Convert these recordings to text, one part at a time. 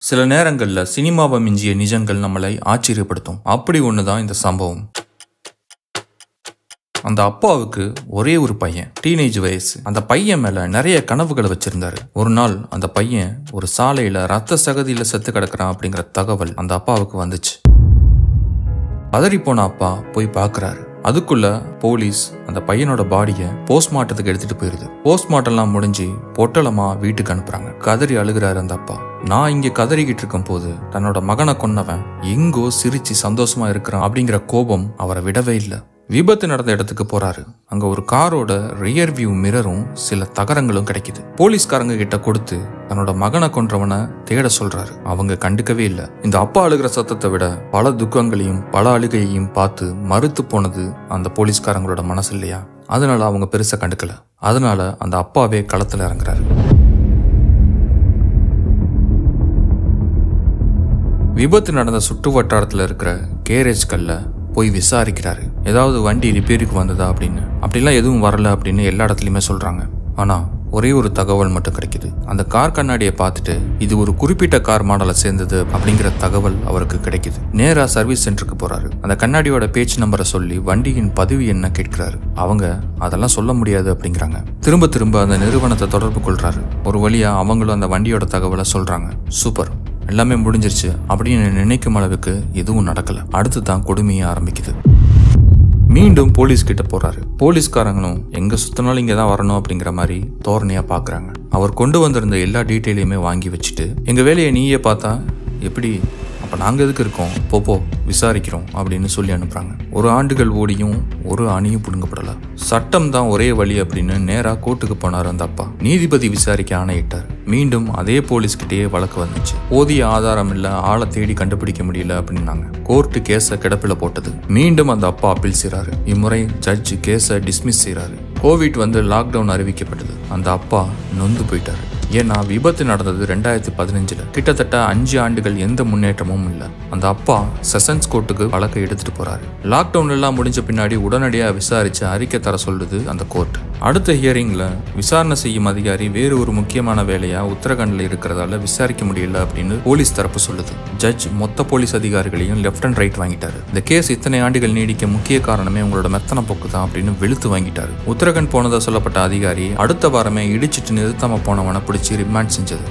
சில நேரங்களில் சினிமாவை மிஞ்சிய நிஜங்கள் நம்மளை ஆச்சரியப்படுத்தும் அப்படி ஒன்று தான் இந்த சம்பவம் அந்த அப்பாவுக்கு ஒரே ஒரு பையன் டீனேஜ் வயசு அந்த பையன் மேல நிறைய கனவுகளை வச்சிருந்தாரு ஒரு நாள் அந்த பையன் ஒரு சாலையில ரத்த சகதியில செத்து கிடக்குறான் அப்படிங்கிற தகவல் அந்த அப்பாவுக்கு வந்துச்சு பதறி போன அப்பா போய் பார்க்கறாரு அதுக்குள்ள போலீஸ் அந்த பையனோட பாடியை போஸ்ட்மார்ட்டத்துக்கு எடுத்துட்டு போயிருது போஸ்ட்மார்ட்டம்லாம் முடிஞ்சு பொட்டலமா வீட்டுக்கு அனுப்புறாங்க கதறி அழுகிறாரு அந்த அப்பா நான் இங்க கதறிக்கிட்டு இருக்கும் போது தன்னோட மகனை கொன்னவன் எங்கோ சிரிச்சு சந்தோஷமா இருக்கிறான் அப்படிங்கிற கோபம் அவரை விடவே இல்லை விபத்து நடந்த இடத்துக்கு போறாரு அங்க ஒரு காரோட ரியர் வியூ மிரரும் சில தகரங்களும் கிடைக்குது போலீஸ்காரங்க கிட்ட கொடுத்து தன்னோட மகனை கொன்றவனை தேட சொல்றாரு அவங்க கண்டுக்கவே இல்லை இந்த அப்பா அழுகிற சத்தத்தை விட பல துக்கங்களையும் பல அழுகையையும் பார்த்து மறுத்து போனது அந்த போலீஸ்காரங்களோட மனசு இல்லையா அதனால அவங்க பெருசா கண்டுக்கல அதனால அந்த அப்பாவே களத்துல இறங்குறாரு விபத்து நடந்த சுற்று வட்டாரத்தில் இருக்கிற கேரேஜ்கல்ல போய் விசாரிக்கிறாரு ஏதாவது வண்டி ரிப்பேருக்கு வந்ததா அப்படின்னு அப்படிலாம் எதுவும் வரல அப்படின்னு எல்லா இடத்துலையுமே சொல்றாங்க ஆனா ஒரே ஒரு தகவல் மட்டும் கிடைக்குது அந்த கார் கண்ணாடியை பார்த்துட்டு இது ஒரு குறிப்பிட்ட கார் மாடலை சேர்ந்தது அப்படிங்கிற தகவல் அவருக்கு கிடைக்குது நேரா சர்வீஸ் சென்டருக்கு போறாரு அந்த கண்ணாடியோட பேச்சு நம்பரை சொல்லி வண்டியின் பதிவு என்ன கேட்கிறாரு அவங்க அதெல்லாம் சொல்ல முடியாது அப்படிங்கிறாங்க திரும்ப திரும்ப அந்த நிறுவனத்தை தொடர்பு கொள்றாரு ஒரு வழியா அவங்களும் அந்த வண்டியோட தகவலை சொல்றாங்க சூப்பர் எல்லாமே முடிஞ்சிருச்சு அப்படின்னு நினைக்கும் அளவுக்கு எதுவும் நடக்கல அடுத்து தான் கொடுமையே ஆரம்பிக்குது மீண்டும் போலீஸ் கிட்ட போறாரு போலீஸ்காரங்களும் எங்க சுத்தினாலும் இங்க தான் வரணும் அப்படிங்கிற மாதிரி தோரணையா பாக்குறாங்க அவர் கொண்டு வந்திருந்த எல்லா டீட்டெயிலையுமே வாங்கி வச்சுட்டு எங்க வேலையை நீயே பார்த்தா எப்படி அப்ப நாங்க எதுக்கு இருக்கோம் போ போ விசாரிக்கிறோம் அப்படின்னு சொல்லி அனுப்புறாங்க ஒரு ஆண்டுகள் ஓடியும் ஒரு அணியும் புடுங்கப்படல சட்டம் தான் ஒரே வழி அப்படின்னு நேரா கோர்ட்டுக்கு போனார் அந்த அப்பா நீதிபதி விசாரிக்க ஆணையிட்டார் மீண்டும் அதே போலீஸ்கிட்டயே வழக்கு வந்துச்சு போதிய ஆதாரம் இல்ல ஆளை தேடி கண்டுபிடிக்க முடியல அப்படின்னாங்க கோர்ட்டு கேஸை கிடப்பில போட்டது மீண்டும் அந்த அப்பா அப்பீல் செய்றாரு இம்முறை ஜட்ஜ் கேஸை டிஸ்மிஸ் செய்றாரு கோவிட் வந்து லாக்டவுன் அறிவிக்கப்பட்டது அந்த அப்பா நொந்து போயிட்டாரு ஏன்னா விபத்து நடந்தது ரெண்டாயிரத்தி பதினஞ்சுல கிட்டத்தட்ட அஞ்சு ஆண்டுகள் எந்த முன்னேற்றமும் இல்லை அந்த அப்பா செஷன்ஸ் கோர்ட்டுக்கு வழக்கை எடுத்துட்டு போறாரு லாக்டவுன் எல்லாம் முடிஞ்ச பின்னாடி உடனடியா விசாரிச்சு அறிக்கை தர சொல்லுது அந்த கோர்ட் அடுத்த ஹியரிங்ல விசாரணை செய்யும் அதிகாரி வேறு ஒரு முக்கியமான வேலையா உத்தரகாண்ட்ல இருக்கிறதால விசாரிக்க முடியல அப்படின்னு போலீஸ் தரப்பு சொல்லுது ஜட்ஜ் மொத்த போலீஸ் அதிகாரிகளையும் லெஃப்ட் அண்ட் ரைட் வாங்கிட்டாரு இந்த கேஸ் இத்தனை ஆண்டுகள் நீடிக்க முக்கிய காரணமே உங்களோட மெத்தன போக்கு தான் அப்படின்னு வெளுத்து வாங்கிட்டாரு உத்தரகாண்ட் போனதா சொல்லப்பட்ட அதிகாரி அடுத்த வாரமே இடிச்சிட்டு நிறுத்தாம போனவனை பிடிச்சி ரிமாண்ட் செஞ்சது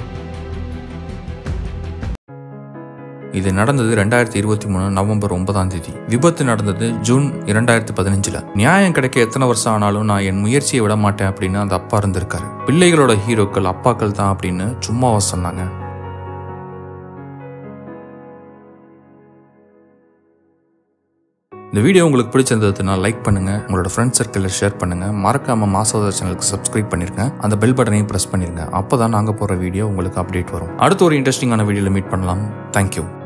இது நடந்தது ரெண்டாயிரத்தி இருபத்தி மூணு நவம்பர் ஒன்பதாம் தேதி விபத்து நடந்தது ஜூன் இரண்டாயிரத்தி பதினஞ்சுல நியாயம் கிடைக்க எத்தனை வருஷம் ஆனாலும் நான் என் முயற்சியை விட மாட்டேன் அப்படின்னு அந்த அப்பா இருந்திருக்காரு பிள்ளைகளோட ஹீரோக்கள் அப்பாக்கள் தான் அப்படின்னு சும்மாவா சொன்னாங்க இந்த வீடியோ உங்களுக்கு பிடிச்சிருந்ததுன்னா லைக் பண்ணுங்க உங்களோட ஃப்ரெண்ட் சர்க்கிளில் ஷேர் பண்ணுங்க மறக்காம மாசோதா சேனலுக்கு சப்ஸ்கிரைப் பண்ணிருங்க அந்த பெல் பட்டனையும் பிரஸ் பண்ணிருங்க அப்பதான் நாங்க போற வீடியோ உங்களுக்கு அப்டேட் வரும் அடுத்த ஒரு இன்ட்ரெஸ்டிங்கான வீடியோல மீட் பண்ணலாம் தேங்க்யூ